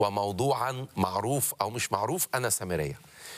وموضوعا معروف او مش معروف انا سامريه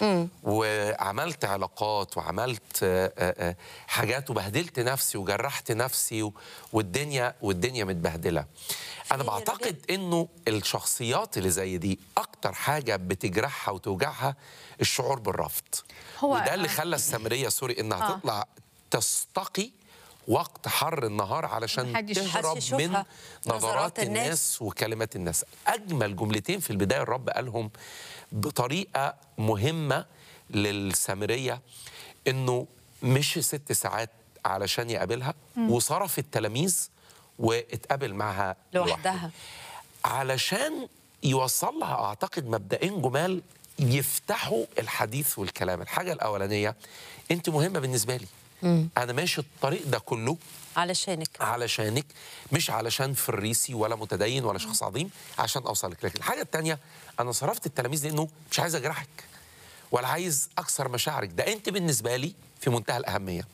وعملت علاقات وعملت آه، آه، آه، حاجات وبهدلت نفسي وجرحت نفسي و- والدنيا والدنيا متبهدله انا في بعتقد انه الشخصيات اللي زي دي اكتر حاجه بتجرحها وتوجعها الشعور بالرفض هو- وده اللي خلى السامريه سوري انها آه. تطلع تستقي وقت حر النهار علشان محدش تهرب يشوفها. من نظرات نظرات الناس. الناس وكلمات الناس اجمل جملتين في البدايه الرب قالهم بطريقه مهمه للسامريه انه مش ست ساعات علشان يقابلها وصرف التلاميذ واتقابل معها لوحدها علشان يوصل لها اعتقد مبدئين جمال يفتحوا الحديث والكلام الحاجه الاولانيه انت مهمه بالنسبه لي انا ماشي الطريق ده كله علشانك علشانك مش علشان فريسي ولا متدين ولا شخص عظيم عشان اوصلك لكن الحاجه الثانيه انا صرفت التلاميذ لانه مش عايز اجرحك ولا عايز اكسر مشاعرك ده انت بالنسبه لي في منتهى الاهميه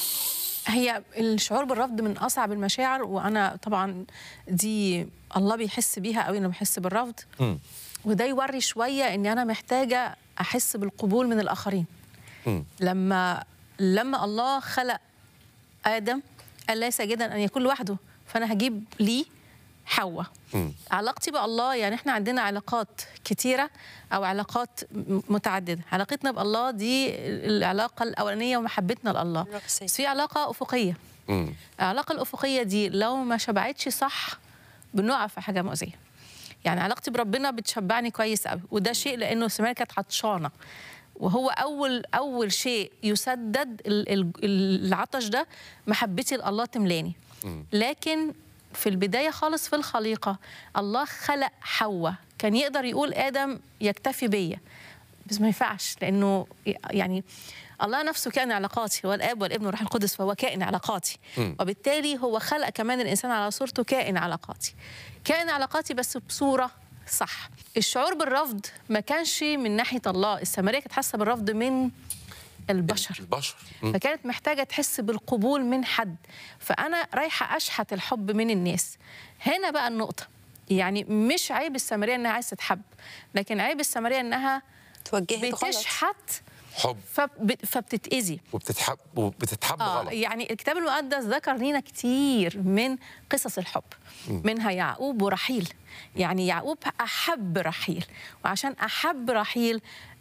هي الشعور بالرفض من اصعب المشاعر وانا طبعا دي الله بيحس بيها قوي انا بحس بالرفض مم. وده يوري شويه اني انا محتاجه احس بالقبول من الاخرين مم. لما لما الله خلق ادم قال ليس جدا ان يكون لوحده فانا هجيب ليه حواء مم. علاقتي بالله يعني احنا عندنا علاقات كتيره او علاقات م- متعدده علاقتنا بالله دي العلاقه الاولانيه ومحبتنا لله الرئيسية. بس في علاقه افقيه مم. العلاقه الافقيه دي لو ما شبعتش صح بنقع في حاجه مؤذيه يعني علاقتي بربنا بتشبعني كويس قوي وده شيء لانه سمير كانت عطشانه وهو اول اول شيء يسدد ال- ال- العطش ده محبتي لله تملاني لكن في البدايه خالص في الخليقه الله خلق حواء كان يقدر يقول ادم يكتفي بيا بس ما ينفعش لانه يعني الله نفسه كائن علاقاتي هو الاب والابن والروح القدس فهو كائن علاقاتي وبالتالي هو خلق كمان الانسان على صورته كائن علاقاتي كائن علاقاتي بس بصوره صح الشعور بالرفض ما كانش من ناحيه الله السامريه كانت حاسه بالرفض من البشر البشر مم. فكانت محتاجة تحس بالقبول من حد فأنا رايحة أشحت الحب من الناس هنا بقى النقطة يعني مش عيب السامرية إنها عايزة تتحب لكن عيب السامرية إنها توجهت غلط بتشحت حب فب- فبتتأذي وبتتحب وبتتحب آه غلط يعني الكتاب المقدس ذكر لنا كتير من قصص الحب منها يعقوب ورحيل يعني يعقوب أحب رحيل وعشان أحب رحيل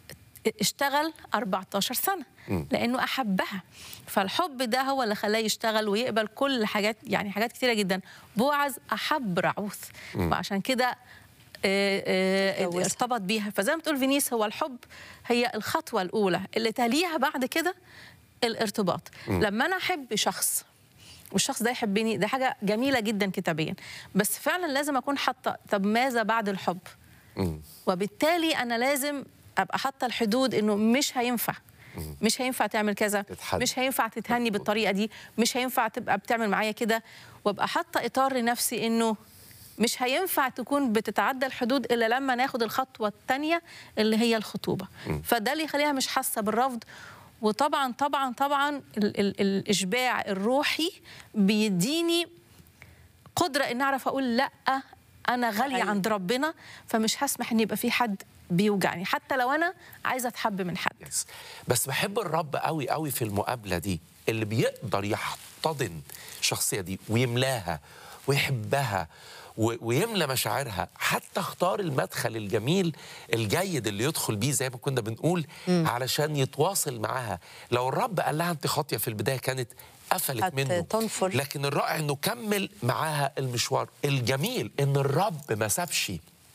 اشتغل 14 سنة لأنه أحبها فالحب ده هو اللي خلاه يشتغل ويقبل كل حاجات يعني حاجات كتيرة جدا بوعز أحب رعوث وعشان كده آه، آه، اتجوزها. ارتبط بيها فزي ما بتقول فينيس هو الحب هي الخطوة الأولى اللي تليها بعد كده الارتباط لما أنا أحب شخص والشخص ده يحبني ده حاجة جميلة جدا كتابيا بس فعلا لازم أكون حاطة طب ماذا بعد الحب مم. وبالتالي انا لازم ابقى حاطه الحدود انه مش هينفع مش هينفع تعمل كذا تتحدى. مش هينفع تتهني بالطريقه دي مش هينفع تبقى بتعمل معايا كده وابقى حاطه اطار لنفسي انه مش هينفع تكون بتتعدى الحدود الا لما ناخد الخطوه الثانيه اللي هي الخطوبه فده اللي يخليها مش حاسه بالرفض وطبعا طبعا طبعا ال ال الاشباع الروحي بيديني قدره ان اعرف اقول لا انا غاليه أيوة. عند ربنا فمش هسمح ان يبقى في حد بيوجعني حتى لو انا عايزه اتحب من حد يس. بس بحب الرب قوي قوي في المقابله دي اللي بيقدر يحتضن الشخصيه دي ويملاها ويحبها و- ويملى مشاعرها حتى اختار المدخل الجميل الجيد اللي يدخل بيه زي ما كنا بنقول علشان يتواصل معاها لو الرب قال لها انت خاطيه في البدايه كانت قفلت منه هتنفر. لكن الرائع انه كمل معاها المشوار الجميل ان الرب ما سابش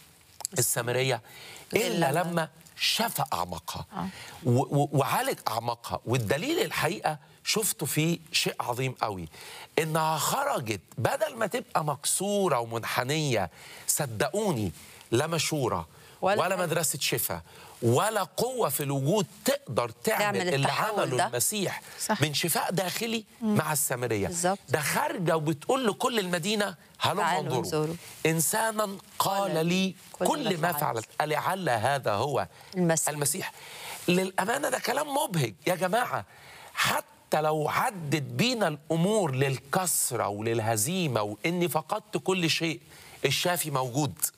السامريه الا إلا لما شاف اعماقها و- و- وعالج اعماقها والدليل الحقيقه شفته في شيء عظيم قوي انها خرجت بدل ما تبقى مكسوره ومنحنيه صدقوني لا مشوره ولا ولا, حاجة. مدرسه شفاء ولا قوه في الوجود تقدر تعمل, تعمل اللي التحول عمله ده. المسيح صح. من شفاء داخلي مع السامريه بالظبط. ده خارجه وبتقول لكل المدينه هلم تعالوا انظروا انظروا. انسانا قال لي كل كل ما ما فعلت. فعلت ألعل هذا هو المسيح. المسيح للأمانة ده كلام مبهج يا جماعة حتى لو عدت بينا الأمور للكسرة وللهزيمة وإني فقدت كل شيء الشافي موجود